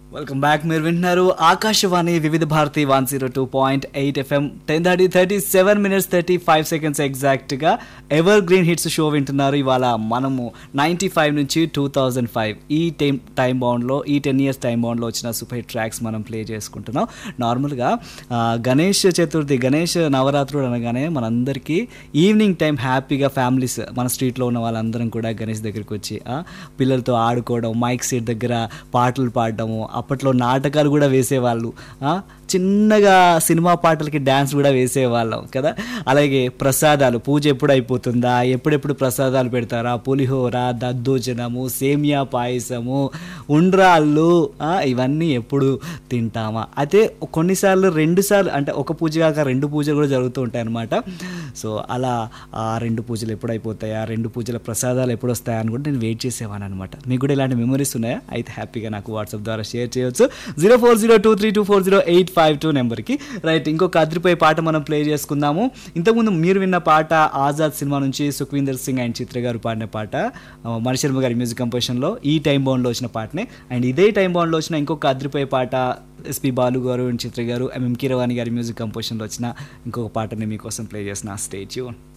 welcome back మీరు వింటున్నారు Akashvani Vividh Bharati one zero two point eight FM ten thirty thirty seven minutes thirty five seconds ఎగ్జాక్ట్గా evergreen hits show వింటున్నారు ఇవాళ మనము ninety five నుంచి two thousand five ఈ time time బౌండ్లో ఈ టెన్ ఇయర్స్ టైం బౌండ్లో వచ్చిన సూపర్ హిట్ ట్రాక్స్ మనం ప్లే చేసుకుంటున్నాం నార్మల్గా ఆ, గణేష్ చతుర్థి గణేష్ నవరాత్రుడు అనగానే మనందరికీ ఈవినింగ్ టైం హ్యాపీగా ఫ్యామిలీస్ మన స్ట్రీట్లో ఉన్న వాళ్ళందరం కూడా గణేష్ దగ్గరికి వచ్చి ఆ, పిల్లలతో ఆడుకోవడం మైక్ సీట్ దగ్గర పాటలు పాడడము అప్పట్లో నాటకాలు కూడా వేసేవాళ్ళు ఆ, చిన్నగా సినిమా పాటలకి డ్యాన్స్ కూడా వేసేవాళ్ళం కదా అలాగే ప్రసాదాలు పూజ ఎప్పుడు అయిపోతుందా ఎప్పుడెప్పుడు ప్రసాదాలు పెడతారా పులిహోర దద్దోజనము సేమియా పాయసము ఉండ్రాళ్ళు ఆ, ఇవన్నీ ఎప్పుడు తింటామా అయితే కొన్నిసార్లు రెండు సార్లు అంటే ఒక పూజ కాక రెండు పూజలు కూడా జరుగుతూ ఉంటాయి అన్నమాట సో అలా ఆ రెండు పూజలు ఎప్పుడు అయిపోతాయా రెండు పూజల ప్రసాదాలు ఎప్పుడు వస్తాయా అని కూడా నేను వెయిట్ చేసేవాను అనమాట మీకు కూడా ఇలాంటి మెమరీస్ ఉన్నాయా అయితే హ్యాపీగా నాకు వాట్సాప్ ద్వారా షేర్ చేయొచ్చు zero four zero two three two four zero eight five two నెంబర్కి రైట్ ఇంకొక అదిరిపోయే పాట మనం ప్లే చేసుకుందాము ఇంతకుముందు మీరు విన్న పాట ఆజాద్ సినిమా నుంచి సుఖ్వీందర్ సింగ్ అండ్ చిత్ర గారు పాడిన పాట ఆ, మణిశర్మ గారి మ్యూజిక్ కంపోజిషన్లో ఈ టైం బౌండ్లో వచ్చిన పాటనే అండ్ ఇదే టైం బౌండ్లో వచ్చిన ఇంకొక అదిరిపోయే పాట ఎస్పి బాలు గారు అండ్ చిత్ర గారు ఎంఎం కీరవాణి గారి మ్యూజిక్ కంపోజిషన్లో వచ్చిన ఇంకొక పాటని మీకోసం ప్లే చేసిన స్టేట్యూన్